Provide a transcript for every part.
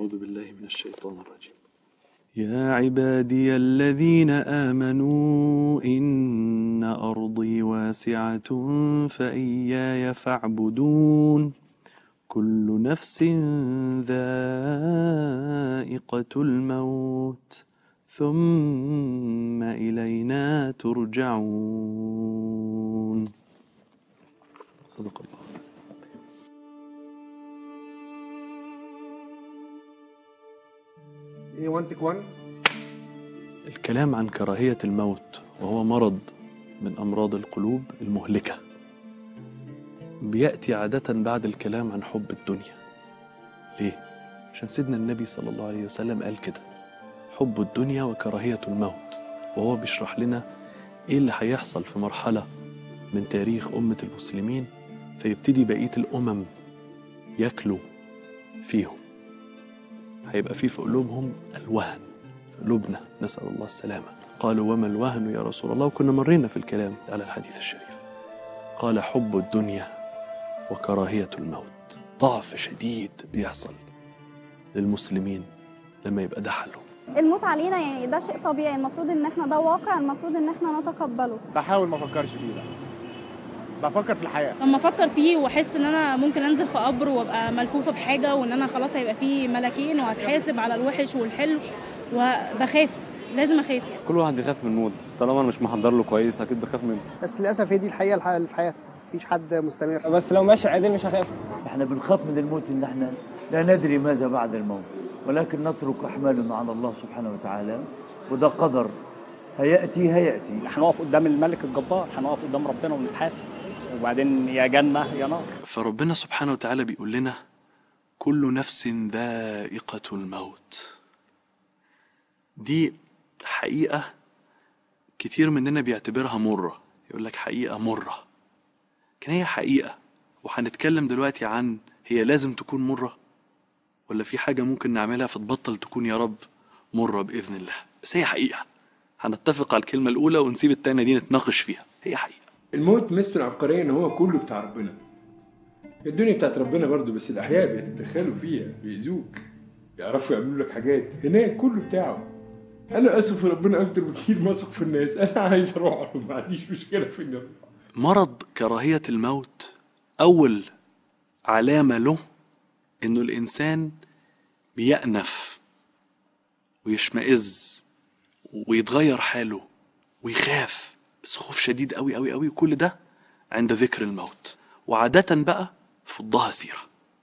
أعوذ بالله من الشيطان الرجيم يا عبادي الذين آمنوا إن أرضي واسعة فإياي فاعبدون كل نفس ذائقة الموت ثم إلينا ترجعون صدق الله ايه 1 تك 1 الكلام عن كراهية الموت وهو مرض من أمراض القلوب المهلكة بيأتي عادة بعد الكلام عن حب الدنيا ليه؟ عشان سيدنا النبي صلى الله عليه وسلم قال كده حب الدنيا وكراهية الموت وهو بيشرح لنا ايه اللي هيحصل في مرحلة من تاريخ أمة المسلمين فيبتدي بقية الأمم ياكلوا فيهم هيبقى في في قلوبهم الوهن في قلوبنا نسأل الله السلامة قالوا وما الوهن يا رسول الله وكنا مرينا في الكلام على الحديث الشريف قال حب الدنيا وكراهية الموت ضعف شديد بيحصل للمسلمين لما يبقى ده حلهم الموت علينا يعني ده شيء طبيعي المفروض ان احنا ده واقع المفروض ان احنا نتقبله بحاول ما افكرش فيه ده بفكر في الحياه لما افكر فيه واحس ان انا ممكن انزل في قبر وابقى ملفوفه بحاجه وان انا خلاص هيبقى فيه ملاكين وهتحاسب على الوحش والحلو وبخاف لازم اخاف يعني كل واحد بيخاف من الموت طالما انا مش محضر له كويس اكيد بخاف منه بس للاسف هي دي الحقيقه الح- اللي في حياتنا مفيش حد مستمر بس لو ماشي عادل مش هخاف احنا بنخاف من الموت ان احنا لا ندري ماذا بعد الموت ولكن نترك احمالنا على الله سبحانه وتعالى وده قدر هياتي هياتي هنقف قدام الملك الجبار هنقف قدام ربنا ونتحاسب وبعدين يا جنه يا نار فربنا سبحانه وتعالى بيقول لنا كل نفس ذائقة الموت دي حقيقة كتير مننا بيعتبرها مرة يقول لك حقيقة مرة كان هي حقيقة وهنتكلم دلوقتي عن هي لازم تكون مرة ولا في حاجة ممكن نعملها فتبطل تكون يا رب مرة بإذن الله بس هي حقيقة هنتفق على الكلمة الأولى ونسيب التانية دي نتناقش فيها هي حقيقة الموت ميزته العبقريه ان هو كله بتاع ربنا الدنيا بتاعت ربنا برضو بس الاحياء بيتدخلوا فيها بيأذوك بيعرفوا يعملوا لك حاجات هناك كله بتاعه انا اسف في ربنا اكتر بكتير ما اثق في الناس انا عايز اروح له ما عنديش مشكله في اني اروح مرض كراهية الموت أول علامة له إنه الإنسان بيأنف ويشمئز ويتغير حاله ويخاف بس خوف شديد أوي أوي أوي وكل ده عند ذكر الموت وعادة بقى فضها سيرة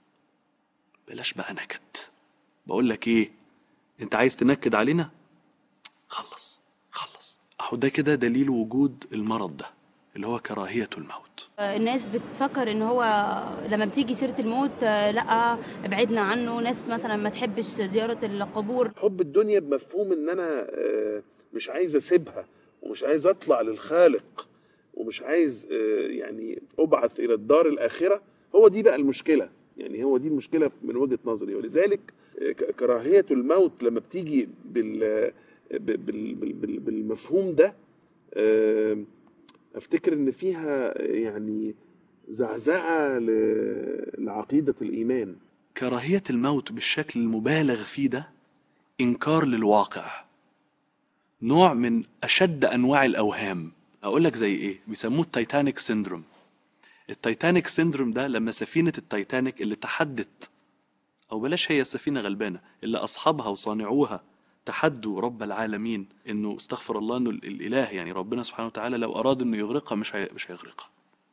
بلاش بقى نكد بقول لك إيه أنت عايز تنكد علينا خلص خلص أهو ده كده دليل وجود المرض ده اللي هو كراهية الموت الناس بتفكر ان هو لما بتيجي سيره الموت آه، لا ابعدنا عنه ناس مثلا ما تحبش زياره القبور حب الدنيا بمفهوم ان انا آه، مش عايز اسيبها ومش عايز اطلع للخالق ومش عايز آه، يعني ابعث الى الدار الاخره هو دي بقى المشكله يعني هو دي المشكله من وجهه نظري ولذلك آه، ك- كراهيه الموت لما بتيجي بال ب- بال- بال- بال- بالمفهوم ده آه، افتكر ان فيها يعني زعزعه ل- لعقيده الايمان كراهية الموت بالشكل المبالغ فيه ده إنكار للواقع نوع من أشد أنواع الأوهام أقول لك زي إيه بيسموه التايتانيك سيندروم التايتانيك سيندروم ده لما سفينة التايتانيك اللي تحدت أو بلاش هي السفينة غلبانة اللي أصحابها وصانعوها تحدوا رب العالمين إنه استغفر الله إنه ال- الإله يعني ربنا سبحانه وتعالى لو أراد إنه يغرقها مش هي مش هيغرقها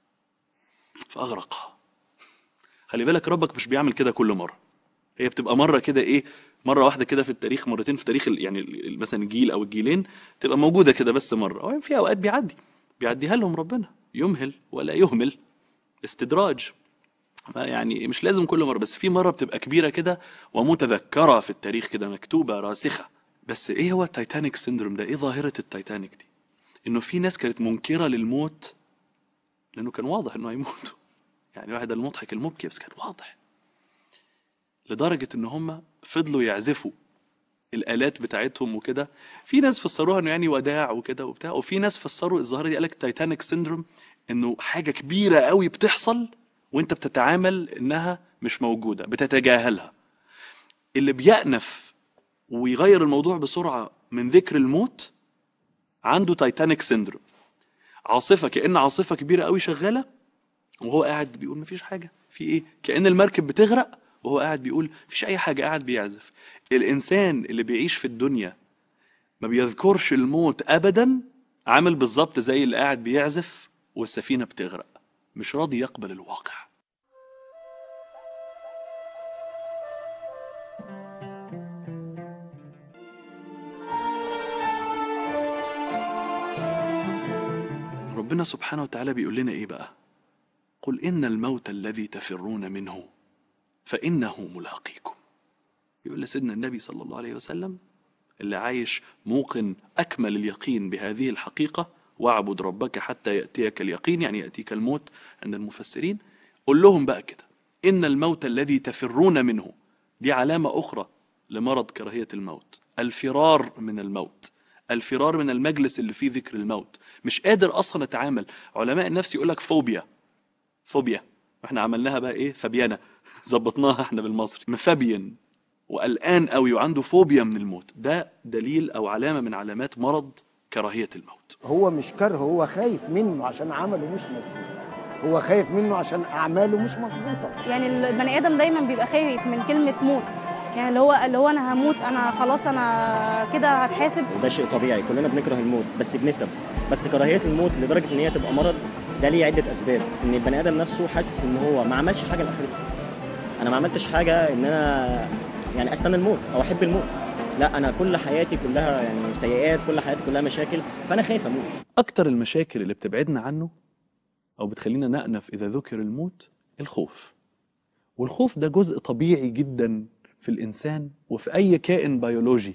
فأغرقها خلي بالك ربك مش بيعمل كده كل مره هي بتبقى مره كده ايه مره واحده كده في التاريخ مرتين في تاريخ ال- يعني ال- ال- مثلا الجيل او الجيلين تبقى موجوده كده بس مره او في اوقات بيعدي بيعديها لهم ربنا يمهل ولا يهمل استدراج ما يعني مش لازم كل مره بس في مره بتبقى كبيره كده ومتذكره في التاريخ كده مكتوبه راسخه بس ايه هو التايتانيك سيندروم ده ايه ظاهره التايتانيك دي انه في ناس كانت منكره للموت لانه كان واضح انه هيموتوا يعني واحد المضحك المبكي بس كان واضح لدرجة إن هم فضلوا يعزفوا الآلات بتاعتهم وكده في ناس فسروها إنه يعني وداع وكده وبتاع وفي ناس فسروا الظاهرة دي قالك تايتانيك سيندروم إنه حاجة كبيرة قوي بتحصل وأنت بتتعامل إنها مش موجودة بتتجاهلها اللي بيأنف ويغير الموضوع بسرعه من ذكر الموت عنده تايتانيك سيندروم عاصفه كأن عاصفه كبيره قوي شغاله وهو قاعد بيقول مفيش حاجه في ايه كأن المركب بتغرق وهو قاعد بيقول مفيش اي حاجه قاعد بيعزف الانسان اللي بيعيش في الدنيا ما بيذكرش الموت ابدا عامل بالظبط زي اللي قاعد بيعزف والسفينه بتغرق مش راضي يقبل الواقع ربنا سبحانه وتعالى بيقول لنا ايه بقى قل ان الموت الذي تفرون منه فانه ملاقيكم يقول لسيدنا النبي صلى الله عليه وسلم اللي عايش موقن اكمل اليقين بهذه الحقيقه واعبد ربك حتى ياتيك اليقين يعني ياتيك الموت عند المفسرين قل لهم بقى كده ان الموت الذي تفرون منه دي علامه اخرى لمرض كراهيه الموت الفرار من الموت الفرار من المجلس اللي فيه ذكر الموت مش قادر اصلا اتعامل علماء النفس يقول لك فوبيا فوبيا احنا عملناها بقى ايه فبيانه ظبطناها احنا بالمصري مفبين وقلقان قوي وعنده فوبيا من الموت ده دليل او علامه من علامات مرض كراهيه الموت هو مش كره هو خايف منه عشان عمله مش مظبوط هو خايف منه عشان اعماله مش مظبوطه يعني البني ادم دايما بيبقى خايف من كلمه موت يعني اللي هو اللي هو انا هموت انا خلاص انا كده هتحاسب وده شيء طبيعي كلنا بنكره الموت بس بنسب بس كراهيه الموت لدرجه ان هي تبقى مرض ده ليه عده اسباب ان البني ادم نفسه حاسس ان هو ما عملش حاجه لاخرته انا ما عملتش حاجه ان انا يعني استنى الموت او احب الموت لا انا كل حياتي كلها يعني سيئات كل حياتي كلها مشاكل فانا خايف اموت اكتر المشاكل اللي بتبعدنا عنه او بتخلينا نأنف اذا ذكر الموت الخوف والخوف ده جزء طبيعي جدا في الانسان وفي اي كائن بيولوجي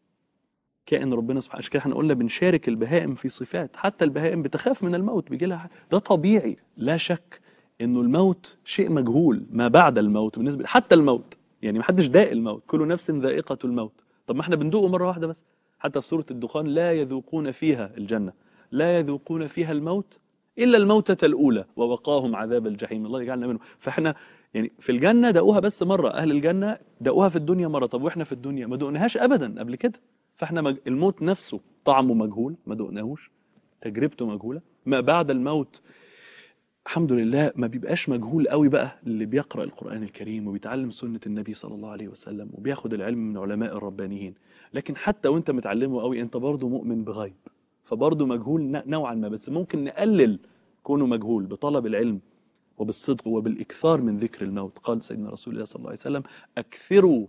كائن ربنا سبحانه عشان كده احنا قلنا بنشارك البهائم في صفات حتى البهائم بتخاف من الموت بيجي لها ده طبيعي لا شك انه الموت شيء مجهول ما بعد الموت بالنسبه حتى الموت يعني محدش داق الموت كل نفس ذائقه الموت طب ما احنا بندوقه مره واحده بس حتى في سوره الدخان لا يذوقون فيها الجنه لا يذوقون فيها الموت الا الموتة الاولى ووقاهم عذاب الجحيم الله يجعلنا منه فاحنا يعني في الجنه دقوها بس مره اهل الجنه دقوها في الدنيا مره طب واحنا في الدنيا ما دقناهاش ابدا قبل كده فاحنا مج... الموت نفسه طعمه مجهول ما دقناهوش تجربته مجهوله ما بعد الموت الحمد لله ما بيبقاش مجهول قوي بقى اللي بيقرأ القرآن الكريم وبيتعلم سنة النبي صلى الله عليه وسلم وبياخد العلم من علماء الربانيين لكن حتى وانت متعلمه قوي انت برضه مؤمن بغيب فبرضه مجهول ن- نوعا ما بس ممكن نقلل كونه مجهول بطلب العلم وبالصدق وبالإكثار من ذكر الموت قال سيدنا رسول الله صلى الله عليه وسلم أكثروا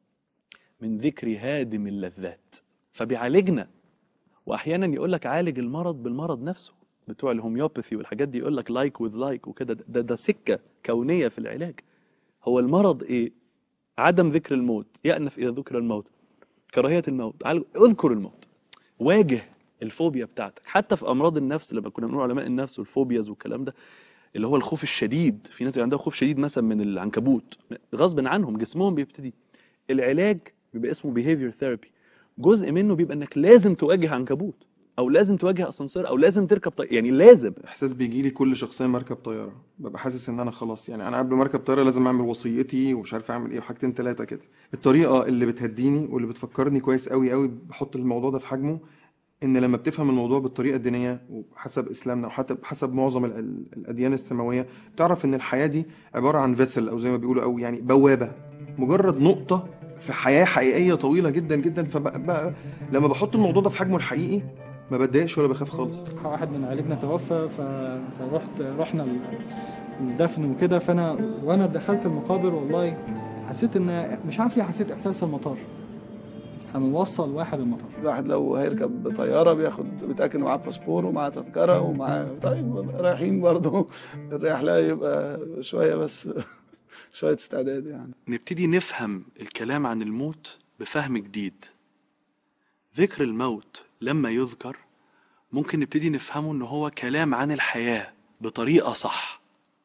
من ذكر هادم اللذات فبيعالجنا واحيانا يقول لك عالج المرض بالمرض نفسه بتوع الهوميوباثي والحاجات دي يقول لك لايك وذ لايك وكده ده, ده سكه كونيه في العلاج هو المرض ايه عدم ذكر الموت يأنف اذا ذكر الموت كراهيه الموت عالج- اذكر الموت واجه الفوبيا بتاعتك حتى في امراض النفس لما كنا بنقول علماء النفس والفوبياز والكلام ده اللي هو الخوف الشديد في ناس بيبقى عندها خوف شديد مثلا من العنكبوت غصب عنهم جسمهم بيبتدي العلاج بيبقى اسمه behavior therapy جزء منه بيبقى انك لازم تواجه عنكبوت او لازم تواجه اسانسير او لازم تركب طي... يعني لازم احساس بيجي لي كل شخصيه مركب طياره ببقى حاسس ان انا خلاص يعني انا قبل ما اركب طياره لازم اعمل وصيتي ومش عارف اعمل ايه وحاجتين ثلاثه كده الطريقه اللي بتهديني واللي بتفكرني كويس قوي قوي بحط الموضوع ده في حجمه ان لما بتفهم الموضوع بالطريقه الدينيه وحسب اسلامنا وحتى حسب معظم ال- ال- الاديان السماويه بتعرف ان الحياه دي عباره عن فيسل او زي ما بيقولوا او يعني بوابه مجرد نقطه في حياه حقيقيه طويله جدا جدا فبقى لما بحط الموضوع ده في حجمه الحقيقي ما بتضايقش ولا بخاف خالص واحد من عائلتنا توفى ف... فروحت رحنا ال- الدفن وكده فانا وانا دخلت المقابر والله حسيت ان مش عارف ليه حسيت احساس المطار هنوصل واحد المطار الواحد لو هيركب طياره بياخد بيتاكد إنه معاه باسبور ومعاه تذكره ومعاه طيب رايحين برضه الرحله يبقى شويه بس شويه استعداد يعني نبتدي نفهم الكلام عن الموت بفهم جديد ذكر الموت لما يذكر ممكن نبتدي نفهمه ان هو كلام عن الحياة بطريقة صح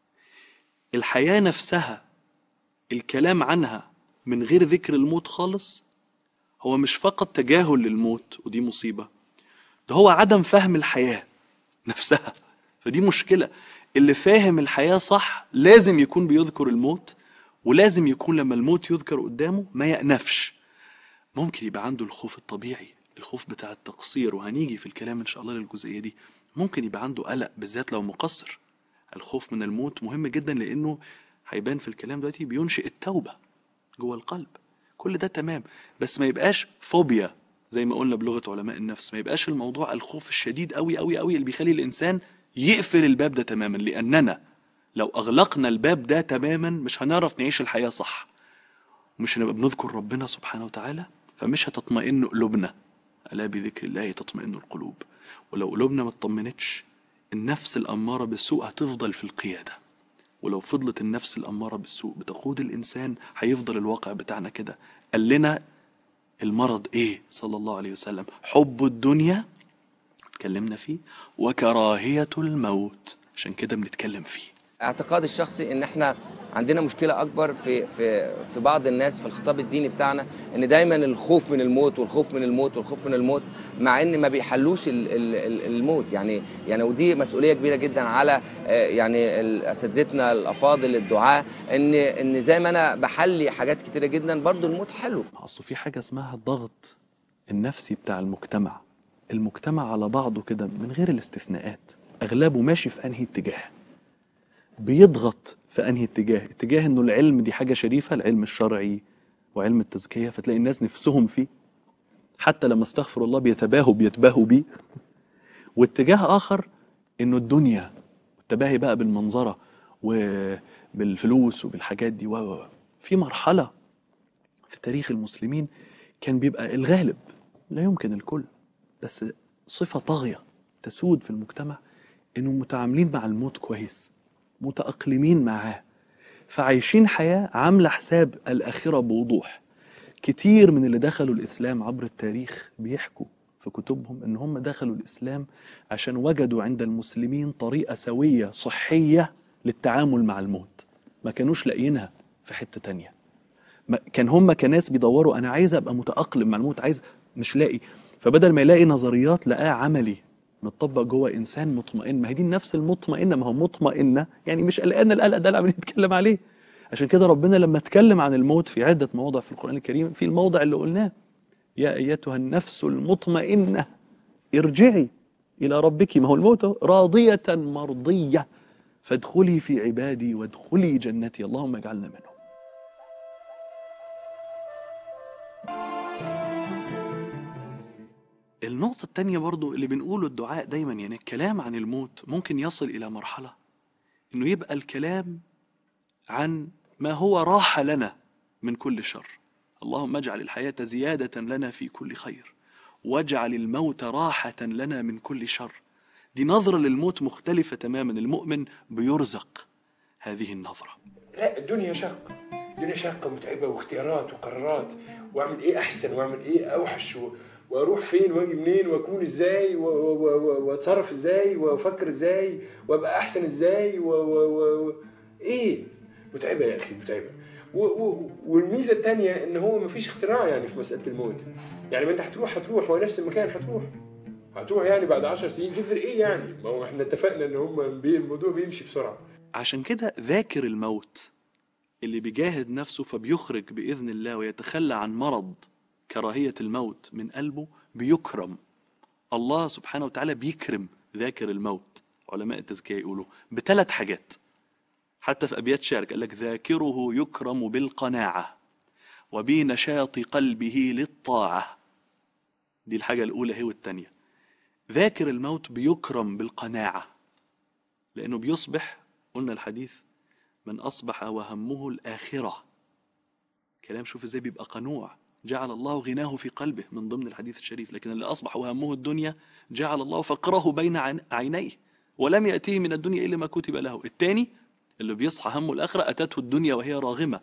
الحياة نفسها الكلام عنها من غير ذكر الموت خالص هو مش فقط تجاهل للموت ودي مصيبة ده هو عدم فهم الحياة نفسها فدي مشكلة اللي فاهم الحياة صح لازم يكون بيذكر الموت ولازم يكون لما الموت يذكر قدامه ما يأنفش ممكن يبقى عنده الخوف الطبيعي الخوف بتاع التقصير وهنيجي في الكلام ان شاء الله للجزئيه دي ممكن يبقى عنده قلق بالذات لو مقصر الخوف من الموت مهم جدا لانه هيبان في الكلام دلوقتي بينشئ التوبه جوه القلب كل ده تمام بس ما يبقاش فوبيا زي ما قلنا بلغه علماء النفس ما يبقاش الموضوع الخوف الشديد قوي قوي قوي اللي بيخلي الانسان يقفل الباب ده تماما لاننا لو اغلقنا الباب ده تماما مش هنعرف نعيش الحياه صح ومش هنبقى بنذكر ربنا سبحانه وتعالى فمش هتطمئن قلوبنا ألا بذكر الله تطمئن القلوب ولو قلوبنا ما اطمنتش النفس الأمارة بالسوء هتفضل في القيادة ولو فضلت النفس الأمارة بالسوء بتقود الإنسان هيفضل الواقع بتاعنا كده قال لنا المرض إيه صلى الله عليه وسلم حب الدنيا اتكلمنا فيه وكراهية الموت عشان كده بنتكلم فيه اعتقادي الشخصي ان احنا عندنا مشكله اكبر في في في بعض الناس في الخطاب الديني بتاعنا ان دايما الخوف من الموت والخوف من الموت والخوف من الموت مع ان ما بيحلوش ال- ال- ال- الموت يعني يعني ودي مسؤوليه كبيره جدا على آه، يعني ال- اساتذتنا الافاضل الدعاه ان ان زي ما انا بحلي حاجات كتيره جدا برضو الموت حلو اصله في حاجه اسمها الضغط النفسي بتاع المجتمع المجتمع على بعضه كده من غير الاستثناءات اغلبه ماشي في انهي اتجاه بيضغط في انهي اتجاه اتجاه انه العلم دي حاجه شريفه العلم الشرعي وعلم التزكيه فتلاقي الناس نفسهم فيه حتى لما استغفر الله بيتباهوا بيتباهوا بيه واتجاه اخر انه الدنيا التباهي بقى بالمنظره وبالفلوس وبالحاجات دي و و- و. في مرحله في تاريخ المسلمين كان بيبقى الغالب لا يمكن الكل بس صفه طاغيه تسود في المجتمع انهم متعاملين مع الموت كويس متأقلمين معاه فعايشين حياة عاملة حساب الآخرة بوضوح كتير من اللي دخلوا الإسلام عبر التاريخ بيحكوا في كتبهم إن هم دخلوا الإسلام عشان وجدوا عند المسلمين طريقة سوية صحية للتعامل مع الموت ما كانوش لاقيينها في حتة تانية ما كان هم كناس بيدوروا أنا عايز أبقى متأقلم مع الموت عايز مش لاقي فبدل ما يلاقي نظريات لقاه عملي متطبق جوه انسان مطمئن ما هي دي النفس المطمئنه ما هو مطمئنه يعني مش قلقان القلق ده اللي عمالين نتكلم عليه عشان كده ربنا لما اتكلم عن الموت في عده مواضع في القران الكريم في الموضع اللي قلناه يا ايتها النفس المطمئنه ارجعي الى ربك ما هو الموت أهو، راضيه مرضيه فادخلي في عبادي وادخلي جنتي اللهم اجعلنا منهم النقطة التانية برضو اللي بنقوله الدعاء دايما يعني الكلام عن الموت ممكن يصل إلى مرحلة إنه يبقى الكلام عن ما هو راحة لنا من كل شر اللهم اجعل الحياة زيادة لنا في كل خير واجعل الموت راحة لنا من كل شر دي نظرة للموت مختلفة تماما المؤمن بيرزق هذه النظرة لا الدنيا شاقة الدنيا شاقة متعبة واختيارات وقرارات واعمل ايه احسن واعمل ايه اوحش و... واروح فين واجي منين واكون ازاي و- و- و- واتصرف ازاي وافكر ازاي وابقى احسن ازاي و... و... و... و... ايه متعبة يا اخي متعبة و... و... والميزة التانية ان هو مفيش اختراع يعني في مسألة الموت يعني ما انت هتروح هتروح هو نفس المكان هتروح هتروح يعني بعد عشر سنين تفرق ايه يعني ما هو احنا اتفقنا ان هم بي... الموضوع بيمشي بسرعة عشان كده ذاكر الموت اللي بيجاهد نفسه فبيخرج بإذن الله ويتخلى عن مرض كراهية الموت من قلبه بيكرم الله سبحانه وتعالى بيكرم ذاكر الموت علماء التزكية يقولوا بثلاث حاجات حتى في أبيات شعر قال لك ذاكره يكرم بالقناعة وبنشاط قلبه للطاعة دي الحاجة الأولى هي والتانية ذاكر الموت بيكرم بالقناعة لأنه بيصبح قلنا الحديث من أصبح وهمه الآخرة كلام شوف ازاي بيبقى قنوع جعل الله غناه في قلبه من ضمن الحديث الشريف لكن اللي أصبح وهمه الدنيا جعل الله فقره بين عين- عينيه ولم يأتيه من الدنيا إلا ما كتب له الثاني اللي بيصحى همه الآخرة أتته الدنيا وهي راغمة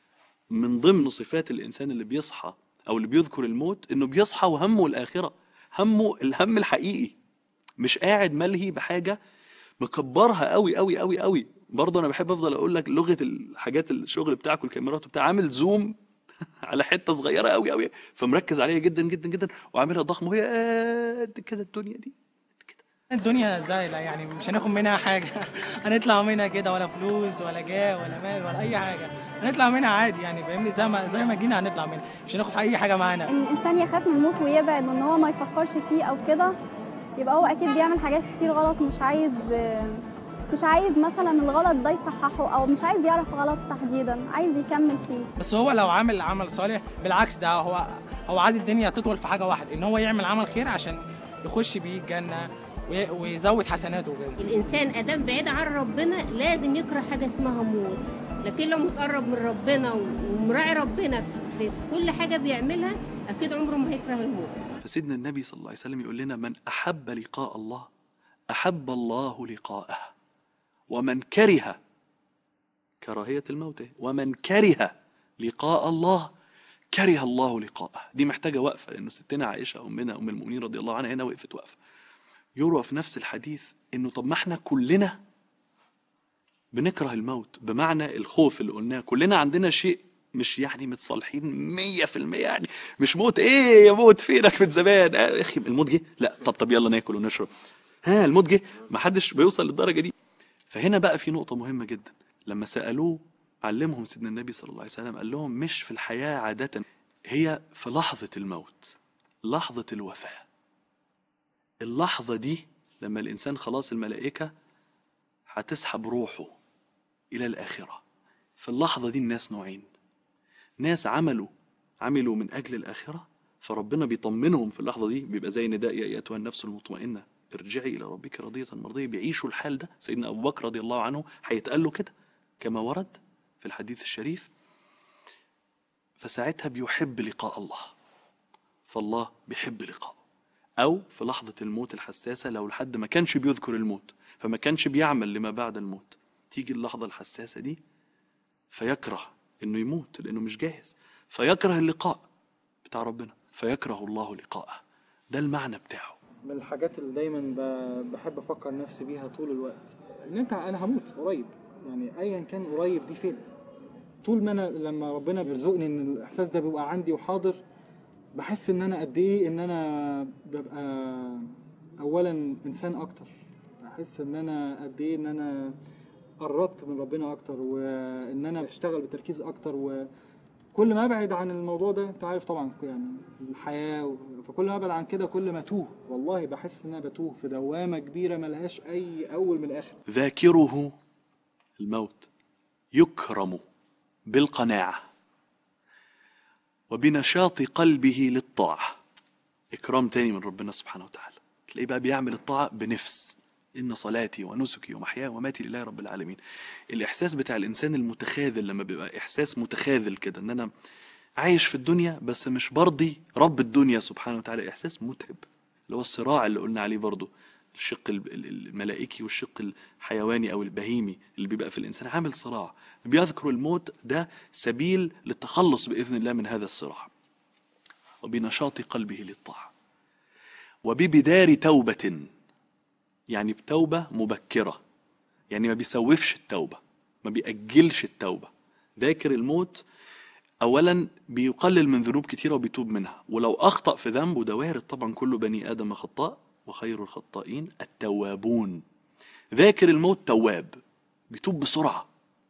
من ضمن صفات الإنسان اللي بيصحى أو اللي بيذكر الموت إنه بيصحى وهمه الآخرة همه الهم الحقيقي مش قاعد ملهي بحاجة مكبرها قوي قوي قوي قوي برضه انا بحب افضل اقول لك لغه الحاجات الشغل بتاعك والكاميرات وبتاع عامل زوم على حته صغيره قوي قوي فمركز عليها جدا جدا جدا وعاملها ضخمه وهي قد كده الدنيا دي قد كده الدنيا زايله يعني مش هناخد منها حاجه هنطلع منها كده ولا فلوس ولا جاه ولا مال ولا اي حاجه هنطلع منها عادي يعني فاهمني زي ما زي ما جينا هنطلع منها مش هناخد اي حاجه معانا ان الانسان يخاف من الموت ويبعد وان هو ما يفكرش فيه او كده يبقى هو اكيد بيعمل حاجات كتير غلط مش عايز مش عايز مثلا الغلط ده يصححه او مش عايز يعرف غلطه تحديدا عايز يكمل فيه بس هو لو عامل عمل صالح بالعكس ده هو هو عايز الدنيا تطول في حاجه واحده ان هو يعمل عمل خير عشان يخش بيه الجنه وي- ويزود حسناته وكده الانسان ادام بعيد عن ربنا لازم يكره حاجه اسمها موت لكن لو متقرب من ربنا ومراعي ربنا في, في, في كل حاجه بيعملها اكيد عمره ما هيكره الموت فسيدنا النبي صلى الله عليه وسلم يقول لنا من أحب لقاء الله أحب الله لقاءه ومن كره كراهية الموت ومن كره لقاء الله كره الله لقاءه دي محتاجة وقفة لأنه ستنا عائشة أمنا أم المؤمنين رضي الله عنها هنا وقفت وقفة يروى في نفس الحديث إنه طب ما احنا كلنا بنكره الموت بمعنى الخوف اللي قلناه كلنا عندنا شيء مش يعني متصالحين مية في المية يعني مش موت ايه يا موت فينك من زمان آه يا اخي الموت جه لا طب طب يلا ناكل ونشرب ها الموت جه ما حدش بيوصل للدرجة دي فهنا بقى في نقطة مهمة جدا لما سألوه علمهم سيدنا النبي صلى الله عليه وسلم قال لهم مش في الحياة عادة هي في لحظة الموت لحظة الوفاة اللحظة دي لما الإنسان خلاص الملائكة هتسحب روحه إلى الآخرة في اللحظة دي الناس نوعين ناس عملوا عملوا من أجل الآخرة فربنا بيطمنهم في اللحظة دي بيبقى زي نداء يا أيتها النفس المطمئنة ارجعي إلى ربك راضية مرضية بيعيشوا الحال ده سيدنا أبو بكر رضي الله عنه هيتقال له كده كما ورد في الحديث الشريف فساعتها بيحب لقاء الله فالله بيحب لقاءه أو في لحظة الموت الحساسة لو الحد ما كانش بيذكر الموت فما كانش بيعمل لما بعد الموت تيجي اللحظة الحساسة دي فيكره إنه يموت لأنه مش جاهز فيكره اللقاء بتاع ربنا فيكره الله لقاءه ده المعنى بتاعه من الحاجات اللي دايما ب- بحب افكر نفسي بيها طول الوقت ان انت انا هموت قريب يعني ايا كان قريب دي فين طول ما انا لما ربنا بيرزقني ان الاحساس ده بيبقى عندي وحاضر بحس ان انا قد ايه ان انا ببقى اولا انسان اكتر بحس ان انا قد ايه ان انا قربت من ربنا اكتر وان انا بشتغل بتركيز اكتر وكل ما ابعد عن الموضوع ده انت عارف طبعا يعني الحياه و- فكل ما ابعد عن كده كل ما اتوه والله بحس ان انا بتوه في دوامه كبيره ملهاش اي اول من اخر ذاكره الموت يكرم بالقناعة وبنشاط قلبه للطاعة إكرام تاني من ربنا سبحانه وتعالى تلاقيه بقى بيعمل الطاعة بنفس إن صلاتي ونسكي ومحياي وماتي لله رب العالمين الإحساس بتاع الإنسان المتخاذل لما بيبقى إحساس متخاذل كده إن أنا عايش في الدنيا بس مش برضي رب الدنيا سبحانه وتعالى إحساس متعب اللي هو الصراع اللي قلنا عليه برضو الشق ال- ال- الملائكي والشق الحيواني او البهيمي اللي بيبقى في الانسان عامل صراع بيذكر الموت ده سبيل للتخلص باذن الله من هذا الصراع وبنشاط قلبه للطاعه وببدار توبه يعني بتوبه مبكره يعني ما بيسوفش التوبه ما بيأجلش التوبه ذاكر الموت اولا بيقلل من ذنوب كتيره وبيتوب منها ولو اخطا في ذنب وده وارد طبعا كل بني ادم خطاء وخير الخطائين التوابون ذاكر الموت تواب بيتوب بسرعه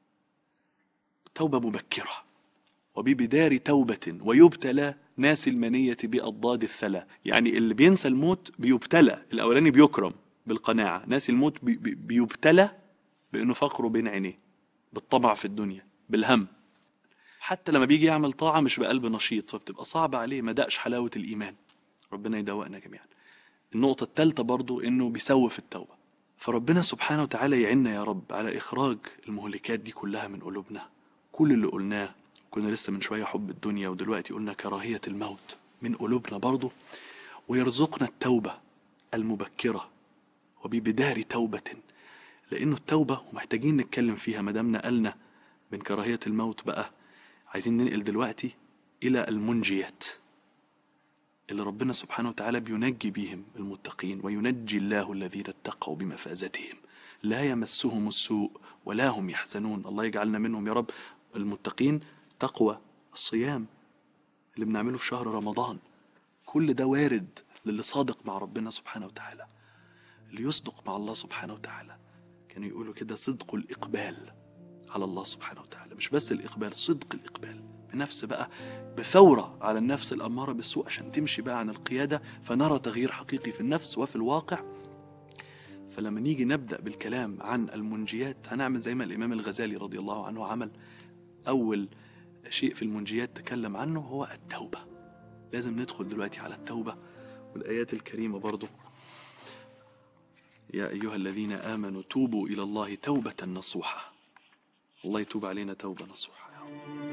توبه مبكره وببدار توبه ويبتلى ناس المنيه باضداد الثلا يعني اللي بينسى الموت بيبتلى الاولاني بيكرم بالقناعه ناس الموت بي بي- بيبتلى بانه فقره بين عينيه بالطمع في الدنيا بالهم حتى لما بيجي يعمل طاعة مش بقلب نشيط فبتبقى صعبة عليه ما دقش حلاوة الإيمان ربنا يدوقنا جميعا النقطة الثالثة برضو إنه بيسوف التوبة فربنا سبحانه وتعالى يعيننا يا رب على إخراج المهلكات دي كلها من قلوبنا كل اللي قلناه كنا لسه من شوية حب الدنيا ودلوقتي قلنا كراهية الموت من قلوبنا برضو ويرزقنا التوبة المبكرة وببدار توبة لأنه التوبة ومحتاجين نتكلم فيها مدام نقلنا من كراهية الموت بقى عايزين ننقل دلوقتي إلى المنجيات اللي ربنا سبحانه وتعالى بينجي بيهم المتقين وينجي الله الذين اتقوا بمفازتهم لا يمسهم السوء ولا هم يحزنون الله يجعلنا منهم يا رب المتقين تقوى الصيام اللي بنعمله في شهر رمضان كل ده وارد للي صادق مع ربنا سبحانه وتعالى ليصدق مع الله سبحانه وتعالى كانوا يقولوا كده صدق الإقبال على الله سبحانه وتعالى مش بس الإقبال صدق الإقبال بنفس بقى بثورة على النفس الأمارة بالسوء عشان تمشي بقى عن القيادة فنرى تغيير حقيقي في النفس وفي الواقع فلما نيجي نبدأ بالكلام عن المنجيات هنعمل زي ما الإمام الغزالي رضي الله عنه عمل أول شيء في المنجيات تكلم عنه هو التوبة لازم ندخل دلوقتي على التوبة والآيات الكريمة برضو يا أيها الذين آمنوا توبوا إلى الله توبة نصوحة الله يتوب علينا توبة نصوحة يا رب